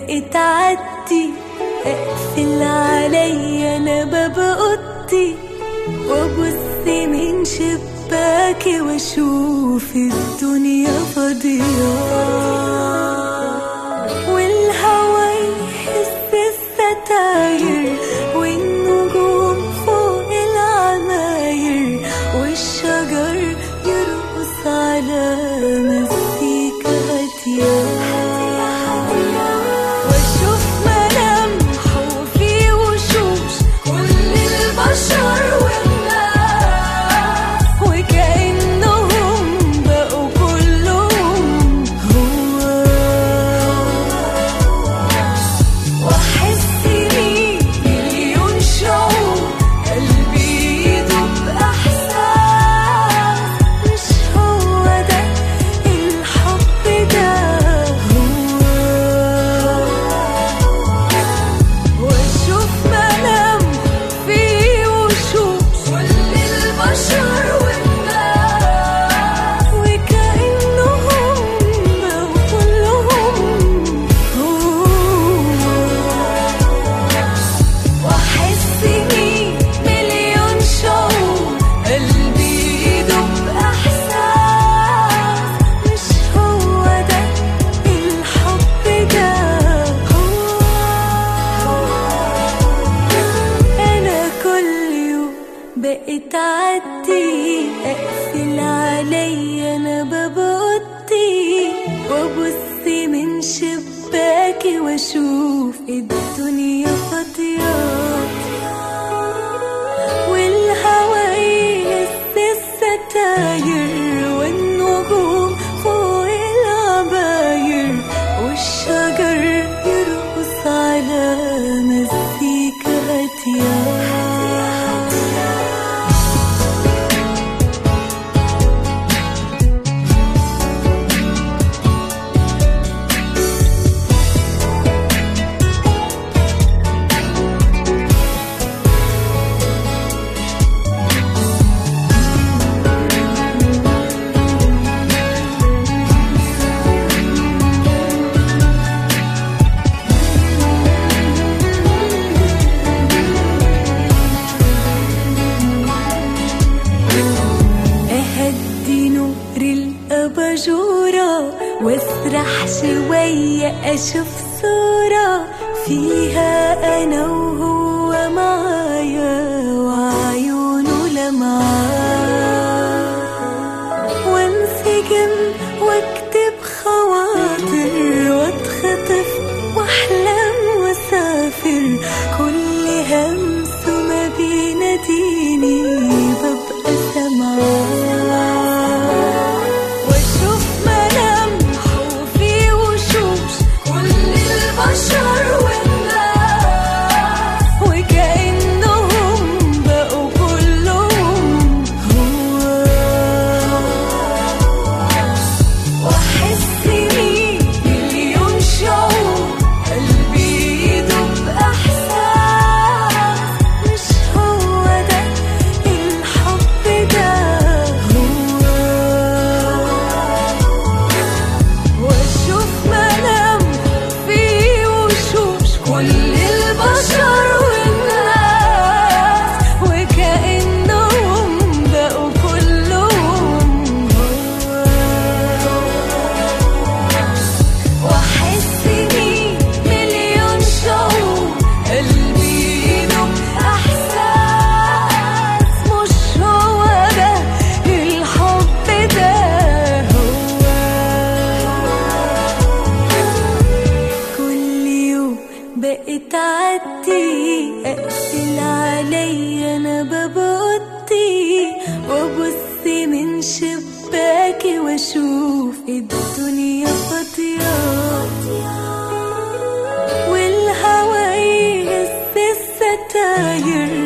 بقيت عدي اقفل عليا انا باب اوضتي وابص من شباكي واشوف الدنيا فاضيه والهوا يحس الستاير والنجوم فوق العماير والشجر يرقص على مزيكا هاديه واشوف ملامحه في وشوش كل البشر والناس وكأنهم بقوا كلهم هو واحس بيه مليون شعور قلبي يدوب احساس مش هو ده الحب ده هو واشوف ملامح فيه وشوش كل البشر والناس وكأنهم بقوا كلهم هو واحس بيه مليون شعور قلبي يدوب احساس مش هو ده الحب ده هو انا كل يوم بقيت عدي اقفل عليا انا باب اوضتي وابص من شباكي واشوف الدنيا فاضيه والهوا يهز الستاير والنجوم فوق العباير والشجر يرقص على مزيكا هاديه أهدي نور الأباجورة واسرح شوية أشوف صورة فيها أنا وهو معايا وعيونه لمعاه وانسجم واكتب خواطر واتخطف واحلم واسافر كل همس ما بيناديني ببقى سامعاه واشوف ملامحه في وشوش كل البشر والناس وكأنهم بقوا كلهم هو واحس بيه مليون شعور قلبي يدوب احساس مش هو ده الحب ده هو واشوف ملامح فيه وشوش كل البشر والناس وكأنهم بقوا كلهم هو واحس بيه مليون شعور قلبي يدوب احساس مش هو ده الحب ده هو كل يوم بقيت عدي اقفل عليا انا باب اوضتي وابص من شباكي واشوف الدنيا فاضيه والهوا يهز الستاير